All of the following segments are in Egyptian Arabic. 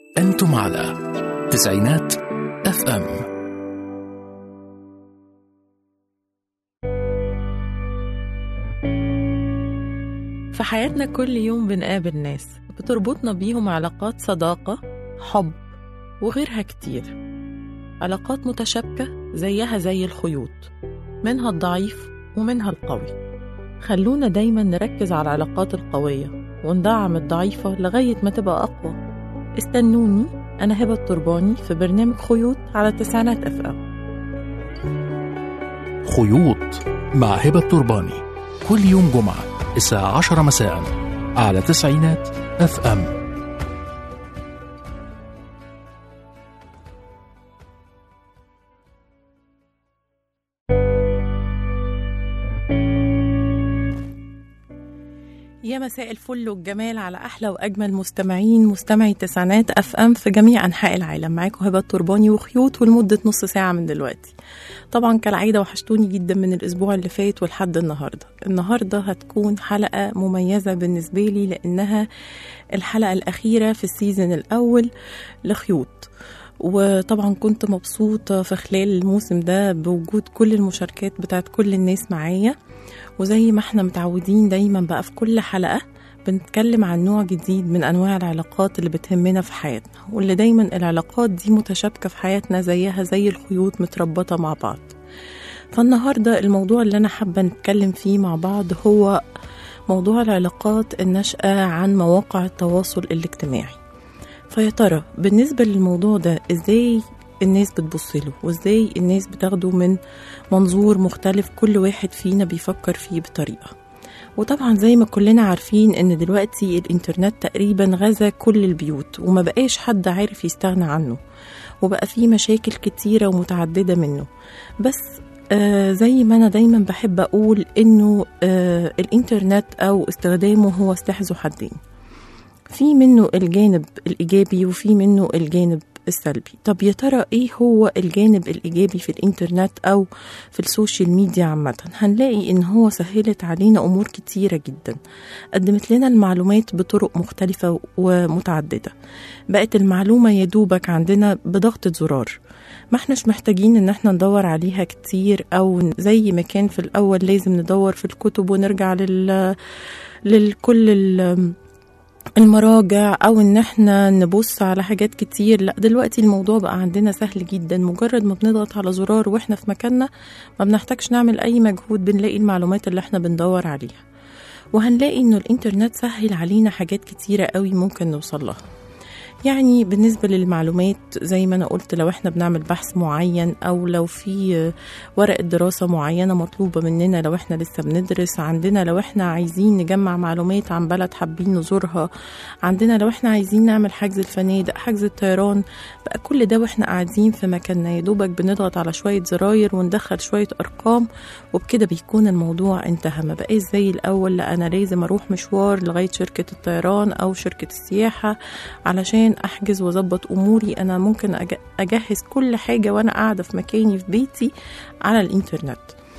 أنتم على تسعينات اف ام في حياتنا كل يوم بنقابل ناس بتربطنا بيهم علاقات صداقة حب وغيرها كتير علاقات متشابكة زيها زي الخيوط منها الضعيف ومنها القوي خلونا دايما نركز على العلاقات القوية وندعم الضعيفة لغاية ما تبقى أقوى استنوني أنا هبة الترباني في برنامج خيوط على تسعينات اف ام خيوط مع هبة الترباني كل يوم جمعة الساعة 10 مساء على تسعينات اف ام يا مساء الفل والجمال على احلى واجمل مستمعين مستمعي تسعينات اف ام في جميع انحاء العالم معاكم هبه الترباني وخيوط ولمده نص ساعه من دلوقتي طبعا كالعاده وحشتوني جدا من الاسبوع اللي فات ولحد النهارده النهارده هتكون حلقه مميزه بالنسبه لي لانها الحلقه الاخيره في السيزون الاول لخيوط وطبعا كنت مبسوطة في خلال الموسم ده بوجود كل المشاركات بتاعت كل الناس معايا وزي ما احنا متعودين دايما بقى في كل حلقة بنتكلم عن نوع جديد من أنواع العلاقات اللي بتهمنا في حياتنا واللي دايما العلاقات دي متشابكة في حياتنا زيها زي الخيوط متربطة مع بعض فالنهاردة الموضوع اللي أنا حابة نتكلم فيه مع بعض هو موضوع العلاقات الناشئة عن مواقع التواصل الاجتماعي فيا ترى بالنسبة للموضوع ده ازاي الناس بتبص له وازاي الناس بتاخده من منظور مختلف كل واحد فينا بيفكر فيه بطريقة وطبعا زي ما كلنا عارفين ان دلوقتي الانترنت تقريبا غزا كل البيوت وما بقاش حد عارف يستغنى عنه وبقى فيه مشاكل كتيرة ومتعددة منه بس آه زي ما انا دايما بحب اقول انه آه الانترنت او استخدامه هو سلاح ذو حدين في منه الجانب الإيجابي وفي منه الجانب السلبي طب يا ترى ايه هو الجانب الايجابي في الانترنت او في السوشيال ميديا عامه هنلاقي ان هو سهلت علينا امور كتيره جدا قدمت لنا المعلومات بطرق مختلفه ومتعدده بقت المعلومه يا دوبك عندنا بضغطه زرار ما احناش محتاجين ان احنا ندور عليها كتير او زي ما كان في الاول لازم ندور في الكتب ونرجع لل للكل ال... المراجع او ان احنا نبص على حاجات كتير لا دلوقتي الموضوع بقى عندنا سهل جدا مجرد ما بنضغط على زرار واحنا في مكاننا ما بنحتاجش نعمل اي مجهود بنلاقي المعلومات اللي احنا بندور عليها وهنلاقي انه الانترنت سهل علينا حاجات كتيرة قوي ممكن نوصل لها يعني بالنسبة للمعلومات زي ما أنا قلت لو إحنا بنعمل بحث معين أو لو في ورقة دراسة معينة مطلوبة مننا لو إحنا لسه بندرس عندنا لو إحنا عايزين نجمع معلومات عن بلد حابين نزورها عندنا لو إحنا عايزين نعمل حجز الفنادق حجز الطيران بقى كل ده وإحنا قاعدين في مكاننا يا دوبك بنضغط على شوية زراير وندخل شوية أرقام وبكده بيكون الموضوع انتهى ما بقاش زي الأول لا أنا لازم أروح مشوار لغاية شركة الطيران أو شركة السياحة علشان عشان احجز واظبط اموري انا ممكن اجهز كل حاجه وانا قاعده في مكاني في بيتي على الانترنت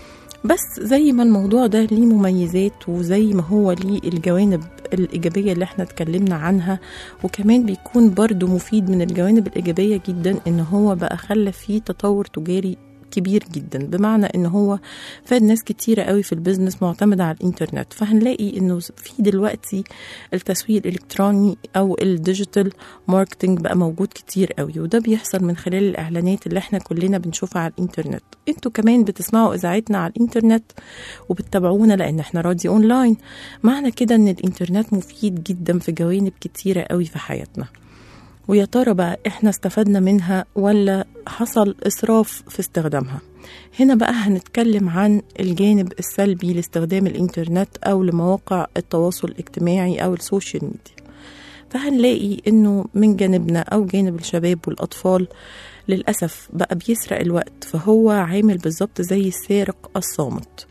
بس زي ما الموضوع ده ليه مميزات وزي ما هو ليه الجوانب الإيجابية اللي احنا اتكلمنا عنها وكمان بيكون برضو مفيد من الجوانب الإيجابية جدا إن هو بقى خلى فيه تطور تجاري كبير جدا بمعنى ان هو فاد ناس كتيرة قوي في البيزنس معتمدة على الانترنت فهنلاقي انه في دلوقتي التسويق الالكتروني او الديجيتال ماركتنج بقى موجود كتير قوي وده بيحصل من خلال الاعلانات اللي احنا كلنا بنشوفها على الانترنت انتوا كمان بتسمعوا اذاعتنا على الانترنت وبتتابعونا لان احنا راديو اونلاين معنى كده ان الانترنت مفيد جدا في جوانب كتيرة قوي في حياتنا ويا ترى بقى احنا استفدنا منها ولا حصل اسراف في استخدامها هنا بقى هنتكلم عن الجانب السلبي لاستخدام الانترنت او لمواقع التواصل الاجتماعي او السوشيال ميديا فهنلاقي انه من جانبنا او جانب الشباب والاطفال للاسف بقى بيسرق الوقت فهو عامل بالظبط زي السارق الصامت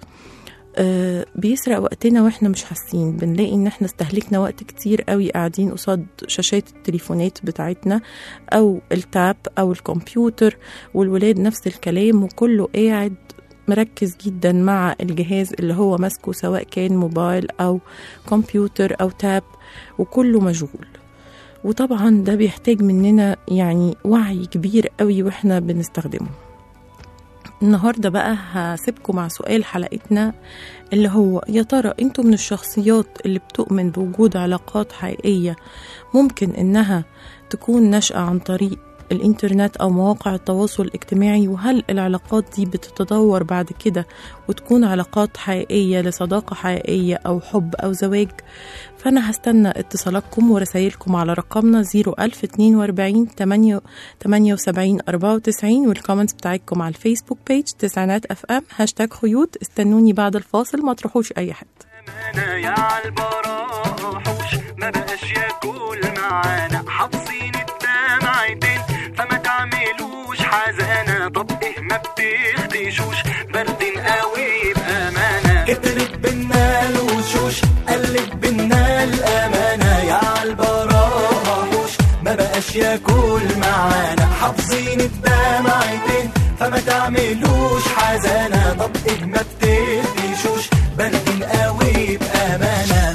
آه بيسرق وقتنا واحنا مش حاسين بنلاقي ان احنا استهلكنا وقت كتير قوي قاعدين قصاد شاشات التليفونات بتاعتنا او التاب او الكمبيوتر والولاد نفس الكلام وكله قاعد مركز جدا مع الجهاز اللي هو ماسكه سواء كان موبايل او كمبيوتر او تاب وكله مشغول وطبعا ده بيحتاج مننا يعني وعي كبير قوي واحنا بنستخدمه النهاردة بقى هسيبكم مع سؤال حلقتنا اللي هو يا ترى انتوا من الشخصيات اللي بتؤمن بوجود علاقات حقيقية ممكن انها تكون ناشئة عن طريق الانترنت او مواقع التواصل الاجتماعي وهل العلاقات دي بتتطور بعد كده وتكون علاقات حقيقية لصداقة حقيقية او حب او زواج فانا هستنى اتصالاتكم ورسايلكم على رقمنا 01042 78 94 والكومنتس بتاعتكم على الفيسبوك بيج تسعينات اف ام هاشتاج خيوط استنوني بعد الفاصل ما تروحوش اي حته انا يا عالبراء حوش ما بقاش ياكل معانا حافظين الدمعتين فما تعملوش حزانة طب ايه ما بتخدشوش باردين قوي بأمانة كترت بينا الوشوش قلت بينا الأمانة يا عالبراء حوش ما بقاش ياكل معانا حافظين الدمعتين فما تعملوش حزانة طب ايه ما بتخدشوش باردين قوي بأمانة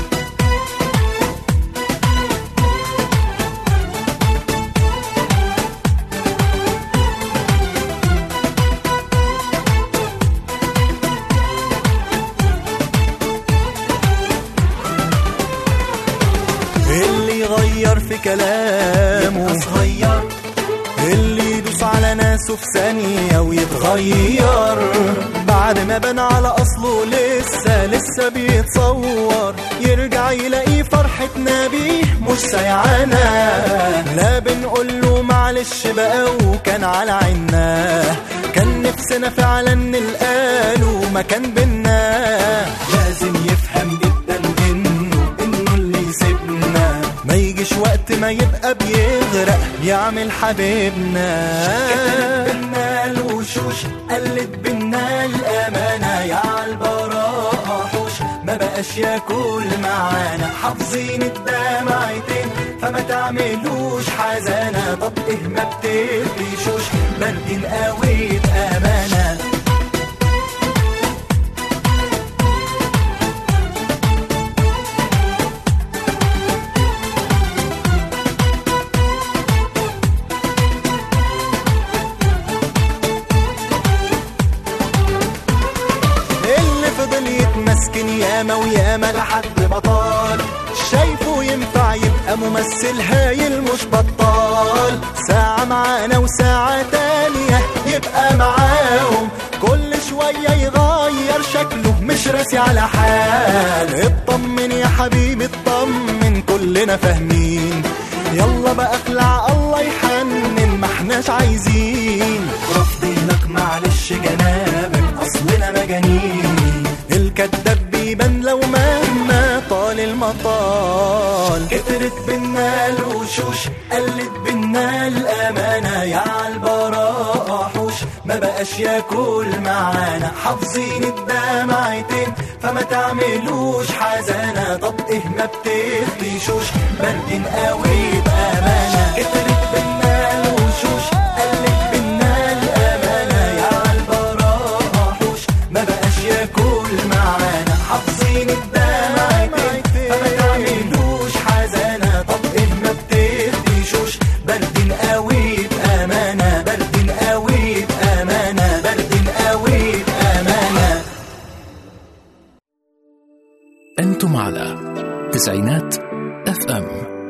اللي يغير في كلامه صغير اللي يدوس على ناسه في ثانية ويتغير بعد ما بان على أصله لسه لسه بيتصور يرجع يلاقي فرحتنا بيه مش سيعانة لا بنقول له معلش بقى وكان على عنا كان نفسنا فعلا نلقاله مكان بينا لازم يفهم جدا انه انه اللي يسيبنا ما يجيش وقت ما يبقى بيغرق يعمل حبيبنا كترت بينا الوشوش قلت بينا الامانه يا عالبراء حوش ما بقاش ياكل معانا حافظين الدمعتين فما تعملوش حزانه طب ايه ما بتقلشوش باردين قوي بامانه اللي فضل يتمسكن ياما وياما لحد ما طال شايفه ينفع يبقى ممثل هايل مش بطال ساعة معانا وساعة تانية يبقى معاهم كل شوية يغير شكله مش راسي على حال اطمن يا حبيبي اطمن كلنا فاهمين يلا بقى اخلع الله يحنن ما احناش عايزين رافضينك معلش جنابك اصلنا مجانين الكداب بيبان لو مهما طال المطال كترت بينا الوشوش قلت بينا الامانه يا عالبراء حوش ما بقاش ياكل معانا حافظين الدمعتين فما تعملوش حزانه طب ايه ما بتخدشوش باردين قوي بامانه كترت بينا الوشوش قلت بينا الامانه يا عالبراء حوش ما بقاش ياكل معانا حافظين الدمعتين فما تعملوش حزانه طب ايه ما بتخدشوش باردين قوي بامانه باردين قوي بامانه باردين قوي بامانه أنتم على تسعينات اف ام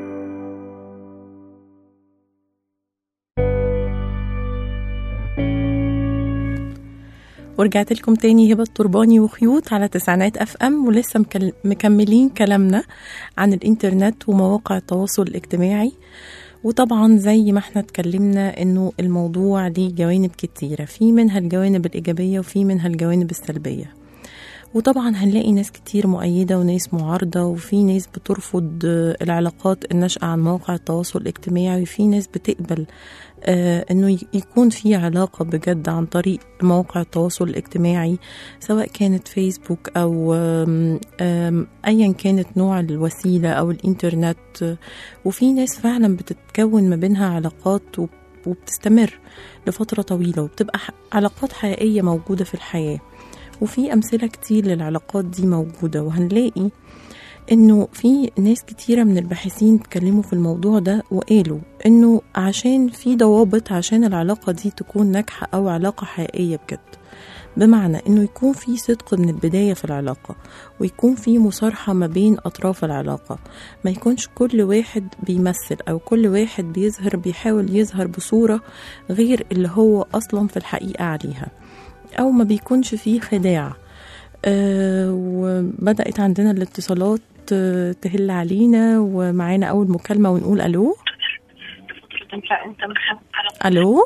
ورجعت لكم تاني هبة الترباني وخيوط على تسعينات اف ام ولسه مكل- مكملين كلامنا عن الانترنت ومواقع التواصل الاجتماعي وطبعا زي ما احنا اتكلمنا انه الموضوع ليه جوانب كتيرة في منها الجوانب الإيجابية وفي منها الجوانب السلبية وطبعا هنلاقي ناس كتير مؤيدة وناس معارضة وفي ناس بترفض آه، العلاقات الناشئة عن مواقع التواصل الاجتماعي وفي ناس بتقبل آه، انه ي- يكون في علاقة بجد عن طريق مواقع التواصل الاجتماعي سواء كانت فيسبوك او آم، آم، ايا كانت نوع الوسيلة او الانترنت آه، وفي ناس فعلا بتتكون ما بينها علاقات وب- وبتستمر لفترة طويلة وبتبقى ح- علاقات حقيقية موجودة في الحياة وفي أمثلة كتير للعلاقات دي موجودة وهنلاقي انه في ناس كتيره من الباحثين اتكلموا في الموضوع ده وقالوا انه عشان في ضوابط عشان العلاقه دي تكون ناجحه او علاقه حقيقيه بجد بمعنى انه يكون في صدق من البدايه في العلاقه ويكون في مصارحه ما بين اطراف العلاقه ما يكونش كل واحد بيمثل او كل واحد بيظهر بيحاول يظهر بصوره غير اللي هو اصلا في الحقيقه عليها او ما بيكونش فيه خداع آه وبدات عندنا الاتصالات آه، تهل علينا ومعانا اول مكالمه ونقول الو انت انت محب الو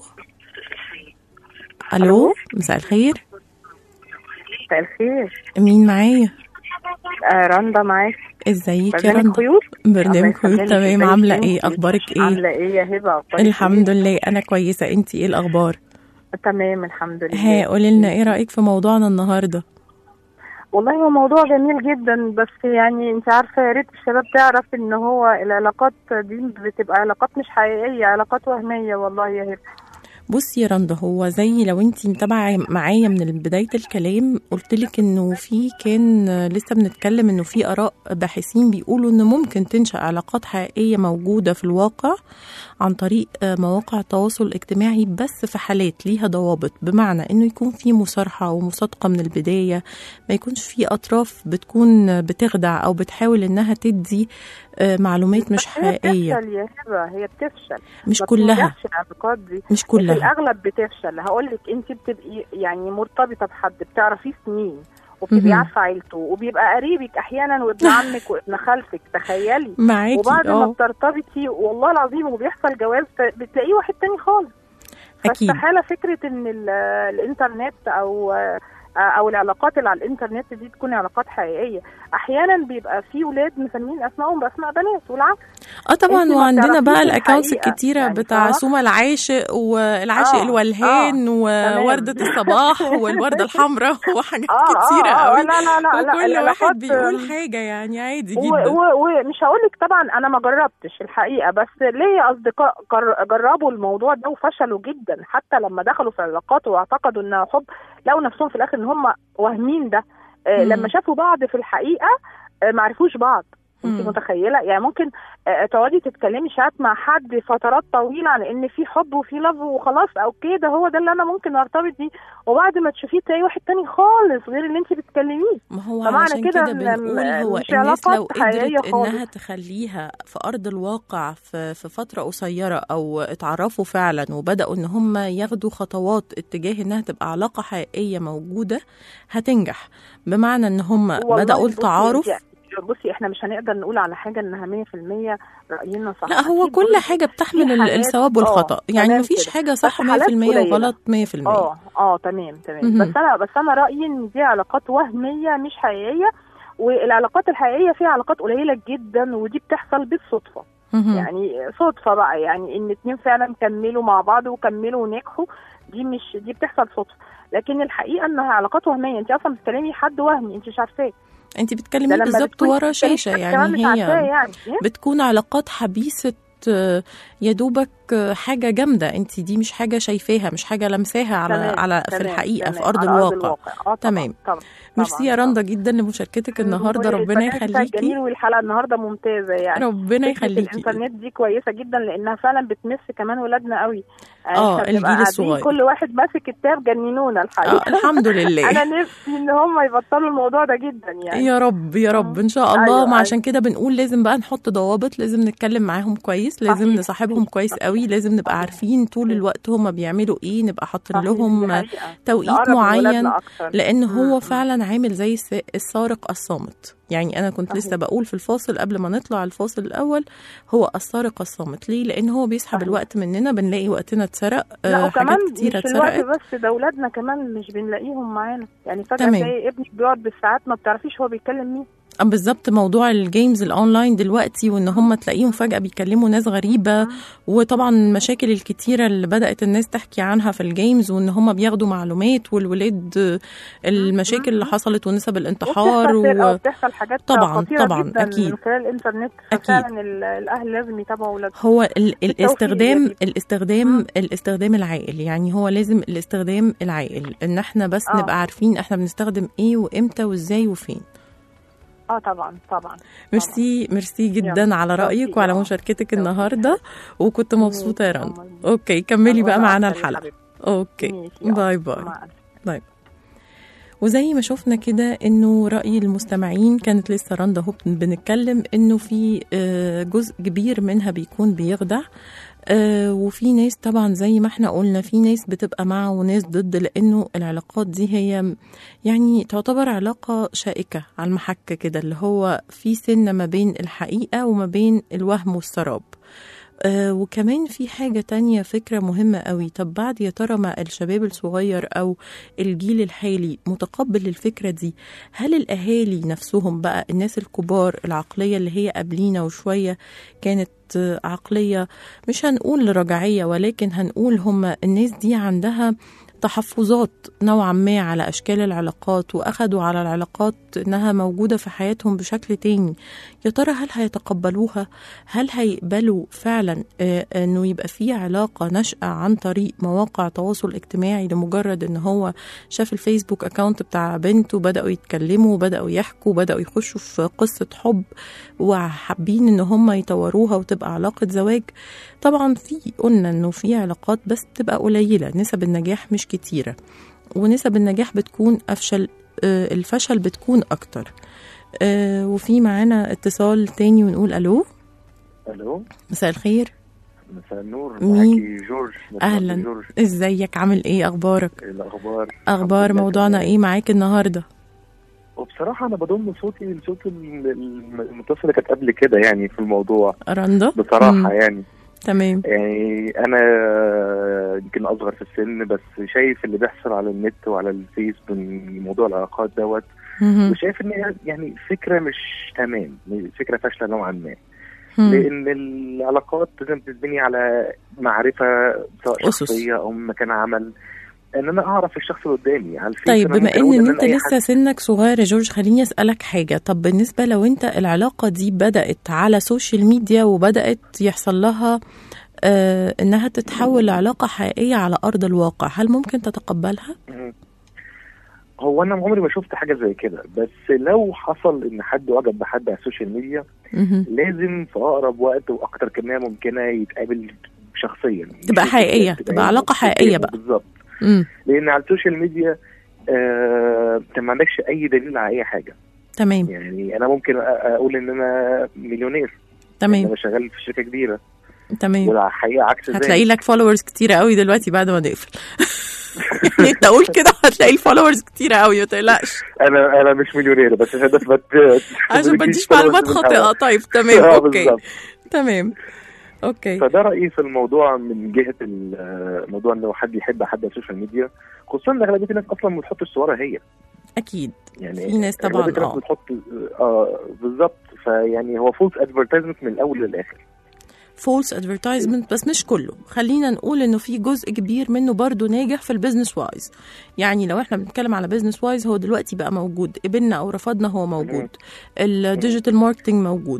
الو مساء الخير مساء الخير مين معايا آه رندا معاك ازيك يا برنامج رندا خيوط برنامج الله خيوط يخليك. تمام ازيك عامله انتي؟ ايه اخبارك ايه عامله ايه يا هبه أخبارك الحمد إيه؟ لله انا كويسه انتي ايه الاخبار تمام الحمد لله ها قولي لنا ايه رايك في موضوعنا النهارده والله هو موضوع جميل جدا بس يعني انت عارفه يا ريت الشباب تعرف ان هو العلاقات دي بتبقى علاقات مش حقيقيه علاقات وهميه والله يا هبه بصي يا رندا هو زي لو انتي متابعه معايا من بدايه الكلام قلت لك انه في كان لسه بنتكلم انه في اراء باحثين بيقولوا ان ممكن تنشا علاقات حقيقيه موجوده في الواقع عن طريق آه، مواقع التواصل الاجتماعي بس في حالات ليها ضوابط بمعنى انه يكون في مصارحه ومصادقه من البدايه ما يكونش في اطراف بتكون بتخدع او بتحاول انها تدي آه، معلومات مش بس هي حقيقيه بتفشل يا هبه هي بتفشل مش ما كلها بتنجحش العلاقات دي مش في كلها الاغلب بتفشل هقول لك انت بتبقي يعني مرتبطه بحد بتعرفيه سنين وبتبقي مهم. عارفه عيلته وبيبقى قريبك احيانا وابن عمك وابن خالتك تخيلي معاكي وبعد ما اه بترتبطي والله العظيم وبيحصل جواز ت- بتلاقيه واحد تاني خالص أكيد. فاستحاله فكره ان ال- الانترنت او او العلاقات اللي على الانترنت دي تكون علاقات حقيقيه احيانا بيبقى في ولاد مسمين اسمائهم باسماء بنات والعكس اه طبعا انتي ما وعندنا بتعرفيش بقى الاكونتس الحقيقة، الكتيره يعني بتاع فاهمة؟ سوما العاشق والعاشق آه، الولهان تمام. ووردة الصباح والوردة الحمراء وحاجات اه كتيرة اه, آه قوي لا لا لا, لا وكل العلاقات- واحد بيقول حاجة يعني عادي و- جدا و- ومش هقول لك طبعا انا ما جربتش الحقيقه بس ليا اصدقاء جر- جربوا الموضوع ده وفشلوا جدا حتى لما دخلوا في علاقات واعتقدوا انها حب لقوا نفسهم في الاخر ان هم واهمين ده آه، مم. لما شافوا بعض في الحقيقه آه، ما عرفوش بعض انت مم. متخيله يعني ممكن آه، تقعدي تتكلمي ساعات مع حد فترات طويله عن ان في حب وفي لف وخلاص او كده هو ده اللي انا ممكن ارتبط بيه وبعد ما تشوفيه تلاقي واحد تاني خالص غير اللي انت بتكلميه ما هو فمعنى علشان كده كده إن بنقول م- هو مش الناس لو علاقات حقيقية قدرت خالص. انها تخليها في ارض الواقع في, في فترة قصيرة او اتعرفوا فعلا وبدأوا ان هم ياخدوا خطوات اتجاه انها تبقى علاقة حقيقية موجودة هتنجح بمعنى ان هم والله بدأوا بصي التعارف يعني بصي احنا مش هنقدر نقول على حاجه انها 100% راينا صح لا هو أكيد كل دول حاجة بتحمل ال- حاجات- الثواب آه، والخطأ يعني تمام مفيش كده. حاجة صح بس حالات 100% قليلة. وغلط 100% اه اه تمام تمام مهم. بس انا بس انا رايي ان دي علاقات وهميه مش حقيقيه والعلاقات الحقيقيه فيها علاقات قليله جدا ودي بتحصل بالصدفه مهم. يعني صدفه بقى يعني ان اتنين فعلا كملوا مع بعض وكملوا ونجحوا دي مش دي بتحصل صدفه لكن الحقيقه انها علاقات وهميه انت اصلا بتتكلمي حد وهمي انت مش عارفاه انت ده بتتكلمي لما بالظبط بتكوني ورا بتتكلمي شاشة حد كمان مش يعني عارفاه هي يعني إيه؟ بتكون علاقات حبيسة آه، يا دوبك آه، حاجة جامدة انت دي مش حاجة شايفاها مش حاجة لمساها على تمام، على في تمام، الحقيقة في تمام، أرض على الواقع اه طبعا تمام. طبعا ميرسي يا طبعاً. رندا جدا لمشاركتك النهاردة ربنا والبرنامج بتاعك يخليكي جميل والحلقه النهارده ممتازه يعني ربنا فكرة يخليكي الانترنت دي كويسه جدا لانها فعلا بتمس كمان ولادنا قوي يعني آه، إحنا بنبقى الجيل قاعدين الصغير. كل واحد ماسك كتاب جننونا آه الحقيقه الحمد لله انا نفسي ان هم يبطلوا الموضوع ده جدا يعني يا رب يا رب ان شاء الله أيوة، ما أيوة. عشان كده بنقول لازم بقى نحط ضوابط لازم نتكلم معاهم كويس لازم صحيح. نصاحبهم كويس قوي لازم نبقى صحيح. عارفين طول الوقت هما بيعملوا ايه نبقى حاطين صحيح، دي لهم حقيقة. توقيت نقرب من معين ولادنا أكتر. لان مم. هو فعلا عامل زي الس- السارق الصامت يعني انا كنت صحيح. لسه بقول في الفاصل قبل ما نطلع الفاصل الاول هو السارق الصامت ليه لان هو بيسحب صحيح. الوقت مننا بنلاقي وقتنا اتسرق لا آه، وكمان حاجات كتيره مش الوقت اتسرقت بس ده اولادنا كمان مش بنلاقيهم معانا يعني فجاه تمام. تلاقي ابنك بيقعد بالساعات ما بتعرفيش هو بيتكلم مين آه، بالظبط موضوع الجيمز الاونلاين دلوقتي وان هم تلاقيهم فجأة بيكلموا ناس غريبة وطبعا المشاكل الكتيرة اللي بدأت الناس تحكي عنها في الجيمز وان هم بياخدوا معلومات والولاد آه، المشاكل اللي حصلت ونسب الانتحار وبتحصل سرقة و... وبتحصل حاجات طبعاً، خطيرة طبعاً، جدا أكيد. من خلال الانترنت أكيد. ففعلا ال- الاهل لازم يتابعوا اولادهم هو ال- بالتوفيق الاستخدام يعني. الاستخدام الاستخدام العاقل يعني هو لازم الاستخدام العاقل ان احنا بس آه. نبقى عارفين احنا بنستخدم ايه وامتى وازاي وفين اه طبعا طبعا ميرسي ميرسي جدا يلا. على رايك توفيق. وعلى آه. مشاركتك توفيق. النهارده وكنت مبسوطه يا ماشي. رنا اوكي كملي بقى الله معانا أكتر يا الحلقه حبيبتي. اوكي ماشي، آه. باي باي مع ألف. طيب وزي ما شفنا كده انه رأي المستمعين كانت لسه رندا هوب بنتكلم انه في آه، جزء كبير منها بيكون بيخدع آه، وفي ناس طبعا زي ما احنا قلنا في ناس بتبقى مع وناس ضد لانه العلاقات دي هي يعني تعتبر علاقة شائكة على المحك كده اللي هو في سنة ما بين الحقيقة وما بين الوهم والسراب آه وكمان في حاجة تانية فكرة مهمة قوي طب بعد يا ترى ما الشباب الصغير أو الجيل الحالي متقبل الفكرة دي هل الأهالي نفسهم بقى الناس الكبار العقلية اللي هي قبلينا وشوية كانت آه، عقلية مش هنقول رجعية ولكن هنقول هم الناس دي عندها تحفظات نوعا ما على أشكال العلاقات وأخدوا على العلاقات إنها موجودة في حياتهم بشكل تاني يا ترى هل هيتقبلوها هل هيقبلوا فعلا آه، انه يبقى في علاقه نشأة عن طريق مواقع تواصل اجتماعي لمجرد ان هو شاف الفيسبوك اكاونت بتاع بنته بدأوا يتكلموا بدأوا يحكوا بدأوا يخشوا في قصة حب وحابين ان هم يطوروها وتبقى علاقة زواج طبعا في قلنا انه في علاقات بس بتبقى قليلة نسب النجاح مش كتيرة ونسب النجاح بتكون افشل آه، الفشل بتكون اكتر آه، وفي معانا اتصال تاني ونقول الو الو مساء الخير مساء النور مين؟ معاكي جورج مساء أهلاً. جورج ازيك عامل ايه اخبارك إيه الاخبار اخبار الحمد لله موضوعنا تمام. ايه معاك النهارده وبصراحه انا بضم صوتي لصوت الم- الم- المتصله اللي كانت قبل كده يعني في الموضوع رندا بصراحه مم. يعني تمام يعني انا يمكن اصغر في السن بس شايف اللي بيحصل على النت وعلى الفيس من موضوع العلاقات دوت مهم. وشايف ان هي يعني فكره مش تمام فكره فاشله نوعا ما مم. لان العلاقات لازم تتبني على معرفه سواء أسس. شخصيه او مكان عمل ان انا اعرف الشخص اللي قدامي على الفيس طيب أنا بما ممكن أقول ان أنا انت أي لسه حد- سنك صغير يا جورج خليني اسالك حاجه طب بالنسبه لو انت العلاقه دي بدات على سوشيال ميديا وبدات يحصل لها آه انها تتحول لعلاقه حقيقيه على ارض الواقع هل ممكن تتقبلها مم. هو انا عمري ما شفت حاجه زي كده بس لو حصل ان حد وجد بحد على السوشيال ميديا مهم. لازم في اقرب وقت واكتر كميه ممكنه يتقابل شخصيا تبقى مش حقيقية، تبقى تبقى علاقة حقيقية بقى. بالظبط مم. لان على السوشيال ميديا آه انت ما عندكش اي دليل على اي حاجه تمام يعني انا ممكن أ- اقول ان انا مليونير تمام انا شغال في شركه كبيره تمام والحقيقه عكس ذلك هتلاقي لك فولورز كتيرة قوي دلوقتي بعد ما نقفل يعني انت قول كده هتلاقي الفولورز كتيرة قوي ما تقلقش انا انا مش مليونير بس عشان بس بت... عشان ما تديكيش تديش معلومات followers من خاطئة الهوا. طيب تمام آه، اوكي بالظبط. تمام اوكي فده رايي في الموضوع من جهه ال- موضوع انه حد يحب حد على السوشيال ميديا خصوصا ان اغلبيه الناس اصلا ما بتحطش صورها هي اكيد يعني في ناس طبعاً، أغلبية الناس آه. بتحط اه بالظبط فيعني هو فولس ادفرتايزمنت من الاول للاخر فولس ادفرتايزمنت بس مش كله خلينا نقول انه في جزء كبير منه برضو ناجح في البيزنس وايز يعني لو احنا بنتكلم على بيزنس وايز هو دلوقتي بقى موجود قبلنا او رفضنا هو موجود الديجيتال ماركتنج موجود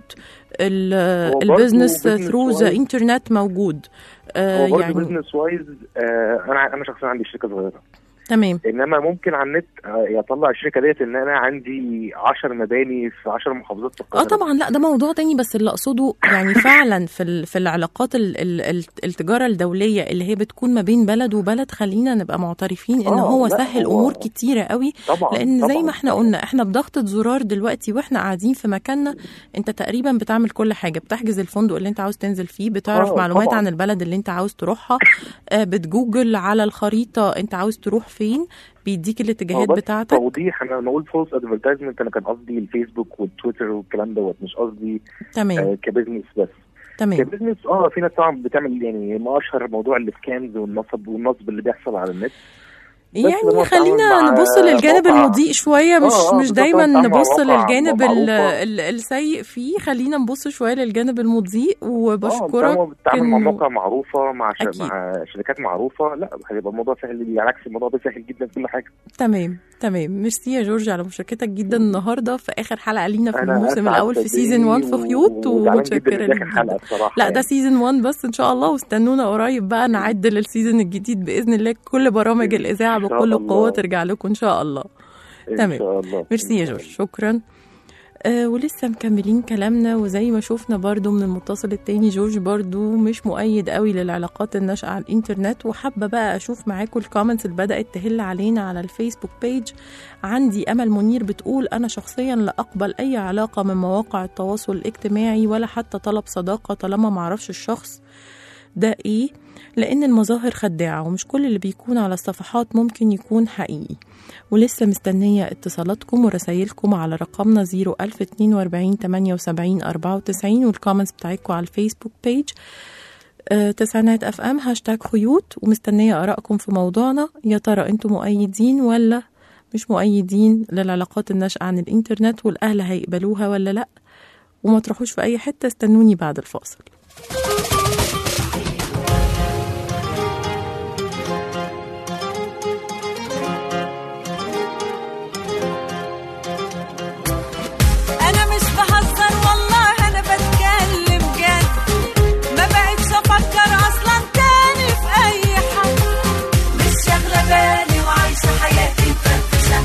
ال- هو برضو البيزنس business ثرو ذا wise- انترنت موجود آه هو برضه يعني بزنس وايز آه انا انا شخصيا عندي شركه صغيره تمام انما ممكن على النت آه، يطلع الشركه ديت ان انا عندي 10 مباني في 10 محافظات في اه القاهره طبعا لا ده موضوع تاني بس اللي اقصده يعني فعلا في ال- في العلاقات ال ال ال التجاره الدوليه اللي هي بتكون ما بين بلد وبلد خلينا نبقى معترفين ان آه، هو لا، سهل هو- امور كتيره قوي طبعا لان زي طبعاً، ما احنا طبعاً. قلنا احنا بضغطه زرار دلوقتي واحنا قاعدين في مكاننا انت تقريبا بتعمل كل حاجه بتحجز الفندق اللي انت عاوز تنزل فيه بتعرف آه، معلومات طبعاً. عن البلد اللي انت عاوز تروحها آه، بتجوجل على الخريطه انت عاوز تروح فين بيديك هو الاتجاهات بس بتاعتك توضيح انا لما اقول فولس ادفرتايزمنت انا كان قصدي الفيسبوك والتويتر والكلام دوت مش قصدي تمام آه كبزنس بس تمام كبزنس اه في ناس طبعا بتعمل يعني ما اشهر موضوع السكامز والنصب والنصب اللي بيحصل على النت بس لما يعني أتعامل خلينا مع نبص للجانب موقع- المضيء شوية مش آه، آه، مش بالظبط، دايما أتعامل مع نبص مواقع للجانب ال معروفة. ال السيء فيه خلينا نبص شوية للجانب المضيء اه وبشكرك طالما بتتعامل مع إن- موقع معروفه مع ش... أكيد. مع شركات معروفه لا هيبقى الموضوع سهل يعني عكس الموضوع ده سهل جدا في كل حاجه تمام تمام ميرسي يا جورج على مشاركتك جدا النهارده في اخر حلقة لينا في انا الموسم أسعد الاول في صدقني سيزون 1 في خيوط وزعلان جدا ومتشكرة إن ليك دي آخر حلقه جدا بصراحه لا ده يعني. سيزون 1 بس ان شاء الله واستنونا قريب بقى نعد للسيزون الجديد باذن الله كل برامج إن الاذاعه شاء بكل الله. قوه ترجع لكم ان شاء الله ان تمام. شاء الله ميرسي يا إن شاء جورج شكرا آه ولسه مكملين كلامنا وزي ما شفنا برضو من المتصل التاني جورج برضو مش مؤيد قوي للعلاقات الناشئة على الانترنت وحابة بقى اشوف معاكم الكومنتس اللي بدأت تهل علينا على الفيسبوك بيج عندي امل منير بتقول انا شخصيا لا اقبل اي علاقة من مواقع التواصل الاجتماعي ولا حتى طلب صداقة طالما معرفش الشخص ده ايه لان المظاهر خداعة ومش كل اللي بيكون على الصفحات ممكن يكون حقيقي ولسه مستنية اتصالاتكم ورسايلكم على رقمنا 01042 78 94 والكومنتس بتاعتكم على الفيسبوك بيج آه، تسعينات اف ام هاشتاج خيوط ومستنية ارائكم في موضوعنا يا ترى انتم مؤيدين ولا مش مؤيدين للعلاقات الناشئة عن الانترنت والاهل هيقبلوها ولا لا وما تروحوش في اي حتة استنوني بعد الفاصل انا مش بهزر والله انا بتكلم جد ما بقتش افكر اصلا تاني في اي حد مش شاغله بالي وعايشه حياتي مفرفشه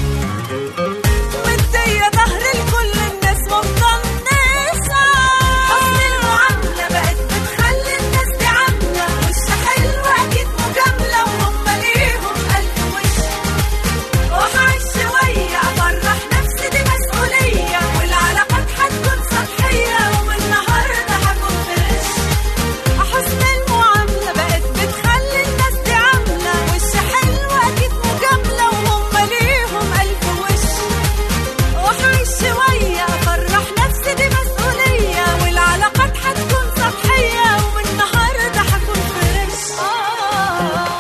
مديه ظهر لكل الناس ومطنشه اصل المعامله بقت بتخلي الناس دي عامله وش حلو اكيد مجامله وهم ليهم الف وش وهعيش شوية أفرح نفسي دي مسؤولية والعلاقات هتكون سطحية ومن النهاردة هكون فريش حسن المعاملة بقت بتخلي الناس دي عاملة وش حلو أكيد مجاملة وهم ليهم ألف وش وهعيش شوية أفرح نفسي دي مسؤولية والعلاقات هتكون سطحية ومن النهاردة هكون فريش آه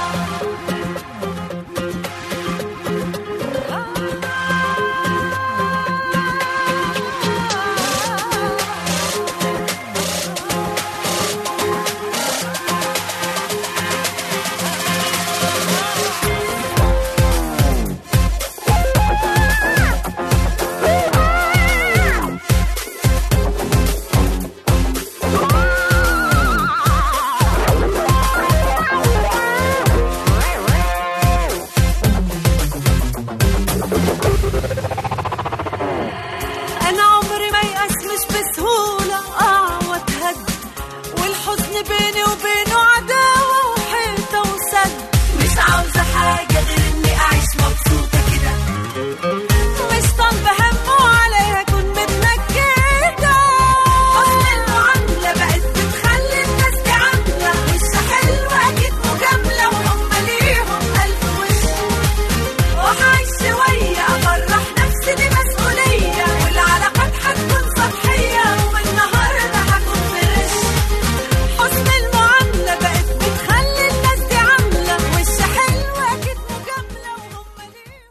انا عمري ما يأس مش بسهولة اه واتهد والحزن بيني وبينه عداوة وحيطة وسد مش عاوزة حاجة غير اني اعيش مبسوطة كده مش طالبة هم وعليها اكون متنكدة حسن المعاملة بقت بتخلي الناس دي عاملة وش حلو اكيد مجاملة وهم ليهم الف وش وهعيش شوية أفرح نفسي دي مسؤولية والعلاقات هتكون سطحية ومن النهاردة هكون فريش حسن المعاملة بقت بتخلي الناس دي عاملة وش حلو أكيد مجاملة وهم ليهم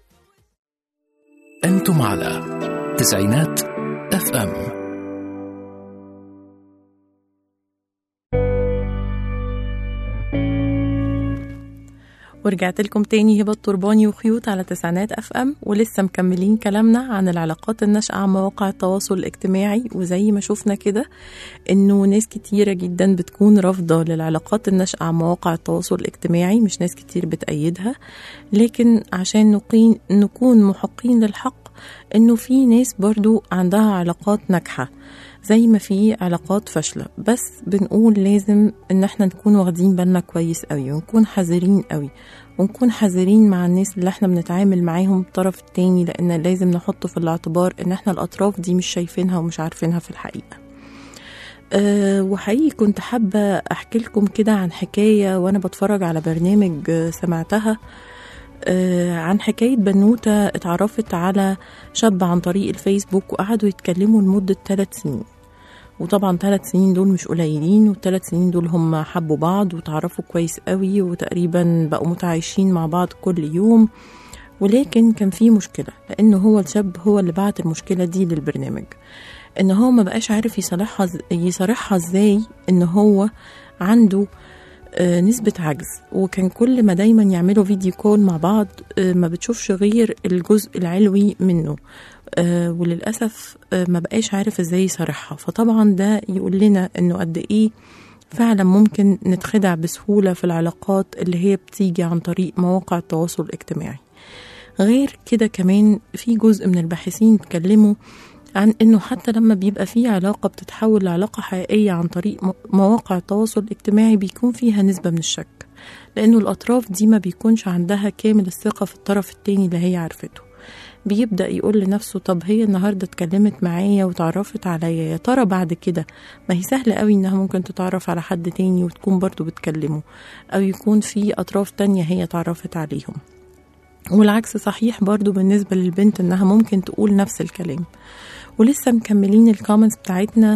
أنتم على تسعينات اف ام ورجعت لكم تاني هبة الترباني وخيوط على تسعينات اف ام ولسه مكملين كلامنا عن العلاقات الناشئة عن مواقع التواصل الاجتماعي وزي ما شفنا كده انه ناس كتيرة جدا بتكون رافضة للعلاقات الناشئة عن مواقع التواصل الاجتماعي مش ناس كتير بتأيدها لكن عشان نقين نكون محقين للحق انه في ناس برضو عندها علاقات ناجحة زي ما في علاقات فاشلة بس بنقول لازم ان احنا نكون واخدين بالنا كويس قوي ونكون حذرين قوي ونكون حذرين مع الناس اللي احنا بنتعامل معاهم الطرف التاني لان لازم نحطه في الاعتبار ان احنا الاطراف دي مش شايفينها ومش عارفينها في الحقيقة أه وحقيقي كنت حابة أحكي لكم كده عن حكاية وأنا بتفرج على برنامج آه، سمعتها آه، عن حكاية بنوتة اتعرفت على شاب عن طريق الفيسبوك وقعدوا يتكلموا لمدة ثلاث سنين وطبعا ثلاث سنين دول مش قليلين والثلاث سنين دول هم حبوا بعض وتعرفوا كويس قوي وتقريبا بقوا متعايشين مع بعض كل يوم ولكن كان في مشكلة لأنه هو الشاب هو اللي بعت المشكلة دي للبرنامج إن هو ما بقاش عارف يصالحها يصارحها ازاي إن هو عنده آه، نسبة عجز وكان كل ما دايما يعملوا فيديو كول مع بعض آه، ما بتشوفش غير الجزء العلوي منه آه، وللأسف آه، ما بقاش عارف ازاي يصارحها فطبعا ده يقول لنا انه قد ايه فعلا ممكن نتخدع بسهولة في العلاقات اللي هي بتيجي عن طريق مواقع التواصل الاجتماعي غير كده كمان في جزء من الباحثين اتكلموا عن انه حتى لما بيبقى في علاقة بتتحول لعلاقة حقيقية عن طريق م- مواقع التواصل الاجتماعي بيكون فيها نسبة من الشك لانه الاطراف دي ما بيكونش عندها كامل الثقة في الطرف التاني اللي هي عرفته بيبدأ يقول لنفسه طب هي النهاردة اتكلمت معايا وتعرفت عليا يا ترى بعد كده ما هي سهلة قوي انها ممكن تتعرف على حد تاني وتكون برضو بتكلمه او يكون في اطراف تانية هي تعرفت عليهم والعكس صحيح برضو بالنسبة للبنت انها ممكن تقول نفس الكلام ولسه مكملين الكومنتس بتاعتنا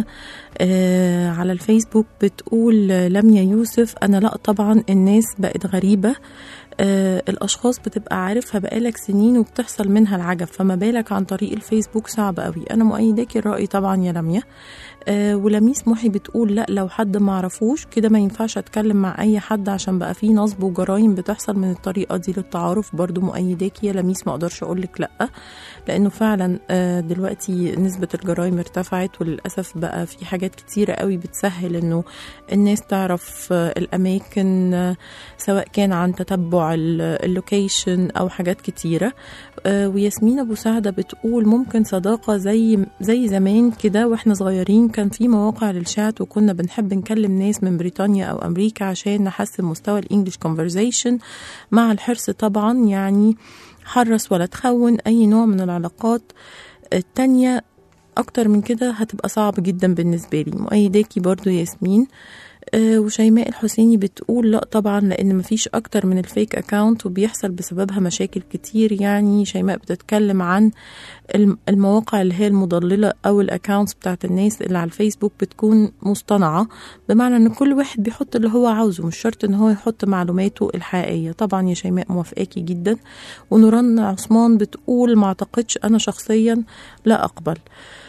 آه على الفيسبوك بتقول آه، لميا يوسف انا لا طبعا الناس بقت غريبة آه الاشخاص بتبقى عارفها بقالك سنين وبتحصل منها العجب فما بالك عن طريق الفيسبوك صعب قوي انا مؤيداكي الراي طبعا يا لميا آه ولميس محي بتقول لا لو حد ما عرفوش كده ما ينفعش اتكلم مع اي حد عشان بقى في نصب وجرائم بتحصل من الطريقه دي للتعارف برضو مؤيداكي يا لميس ما اقدرش اقول لك لا لانه فعلا آه دلوقتي نسبه الجرائم ارتفعت وللاسف بقى في حاجات كتيره قوي بتسهل انه الناس تعرف آه الاماكن آه سواء كان عن تتبع ال- اللوكيشن او حاجات كتيره آه وياسمين ابو سعده بتقول ممكن صداقه زي زي زمان كده واحنا صغيرين كان في مواقع للشات وكنا بنحب نكلم ناس من بريطانيا او امريكا عشان نحسن مستوى الانجليش كونفرزيشن مع الحرص طبعا يعني حرص ولا تخون اي نوع من العلاقات التانية اكتر من كده هتبقى صعب جدا بالنسبه لي مؤيداكي برضو ياسمين آه، وشيماء الحسيني بتقول لا طبعا لان مفيش اكتر من الفيك اكاونت وبيحصل بسببها مشاكل كتير يعني شيماء بتتكلم عن الم- المواقع اللي هي المضللة او الاكاونتس بتاعت الناس اللي على الفيسبوك بتكون مصطنعة بمعنى ان كل واحد بيحط اللي هو عاوزه مش شرط ان هو يحط معلوماته الحقيقية طبعا يا شيماء موافقاكي جدا ونوران عثمان بتقول ما اعتقدش انا شخصيا لا اقبل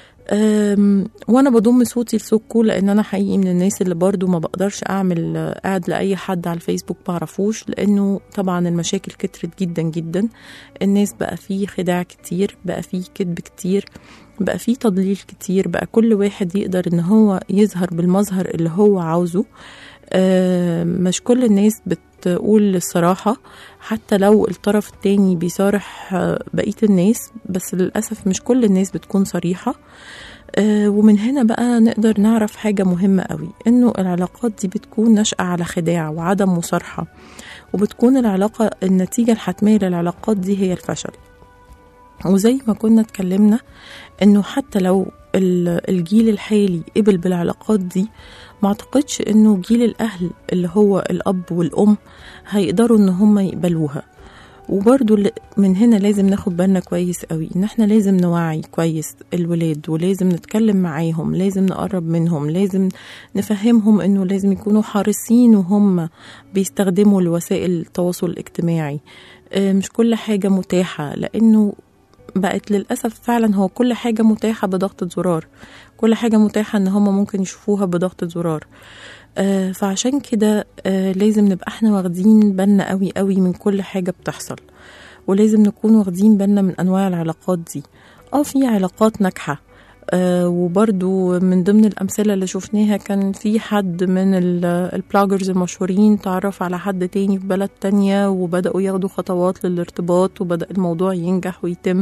أم، وانا بضم صوتي لصوتكم لان انا حقيقي من الناس اللي برضو ما بقدرش اعمل اد لاي حد على الفيسبوك معرفوش لانه طبعا المشاكل كترت جدا جدا الناس بقى فيه خداع كتير بقى فيه كذب كتير بقى فيه تضليل كتير بقى كل واحد يقدر ان هو يظهر بالمظهر اللي هو عاوزه أم، مش كل الناس بتقول الصراحة حتى لو الطرف التاني بيصارح آه، بقية الناس بس للأسف مش كل الناس بتكون صريحة آه، ومن هنا بقى نقدر نعرف حاجة مهمة قوي إنه العلاقات دي بتكون ناشئة على خداع وعدم مصارحة وبتكون العلاقة النتيجة الحتمية للعلاقات دي هي الفشل وزي ما كنا اتكلمنا إنه حتى لو ال- الجيل الحالي قبل بالعلاقات دي ما اعتقدش انه جيل الاهل اللي هو الاب والام هيقدروا ان هم يقبلوها وبرضو ل- من هنا لازم ناخد بالنا كويس قوي ان احنا لازم نوعي كويس الولاد ولازم نتكلم معاهم لازم نقرب منهم لازم نفهمهم انه لازم يكونوا حريصين وهم بيستخدموا الوسائل التواصل الاجتماعي آه، مش كل حاجة متاحة لانه بقت للأسف فعلا هو كل حاجة متاحة بضغطة زرار كل حاجة متاحة ان هم ممكن يشوفوها بضغطة زرار آه، فعشان كده آه، لازم نبقى احنا واخدين بالنا قوي قوي من كل حاجة بتحصل ولازم نكون واخدين بالنا من انواع العلاقات دي اه في علاقات ناجحة آه وبرضو من ضمن الأمثلة اللي شفناها كان في حد من ال- البلاجرز المشهورين تعرف على حد تاني في بلد تانية وبدأوا ياخدوا خطوات للارتباط وبدأ الموضوع ينجح ويتم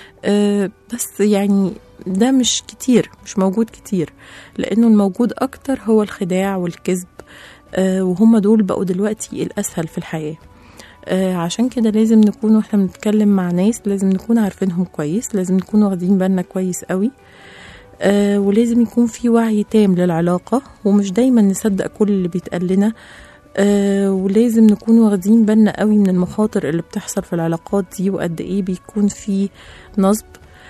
آه بس يعني ده مش كتير مش موجود كتير لأنه الموجود أكتر هو الخداع والكذب آه وهم دول بقوا دلوقتي الأسهل في الحياة آه عشان كده لازم نكون واحنا بنتكلم مع ناس لازم نكون عارفينهم كويس لازم نكون واخدين بالنا كويس قوي آه ولازم يكون في وعي تام للعلاقة ومش دايما نصدق كل اللي بيتقال لنا آه ولازم نكون واخدين بالنا قوي من المخاطر اللي بتحصل في العلاقات دي وقد ايه بيكون في نصب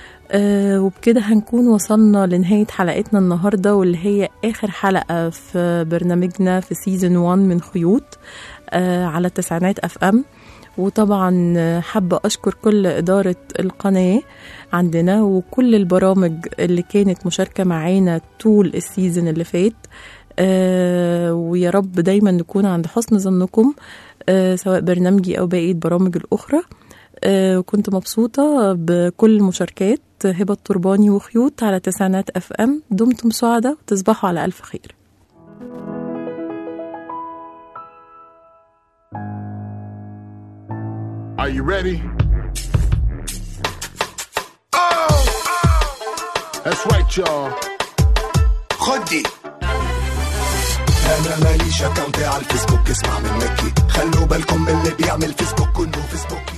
آه وبكده هنكون وصلنا لنهاية حلقتنا النهاردة واللي هي آخر حلقة في برنامجنا في سيزن 1 من خيوط آه على تسعينات اف ام وطبعا آه، حابة أشكر كل إدارة القناة عندنا وكل البرامج اللي كانت مشاركة معانا طول السيزن اللي فات آه ويا رب دايما نكون عند حسن ظنكم آه سواء برنامجي أو بقية برامج الأخرى آه وكنت مبسوطة بكل المشاركات هبة الترباني وخيوط على تسعينات اف ام دمتم سعداء وتصبحوا على ألف خير Are you ready? That's right, y'all. خدي انا ماليش اكونت على الفيسبوك اسمع من مكي خلوا بالكم من اللي بيعمل فيسبوك كله فيسبوكي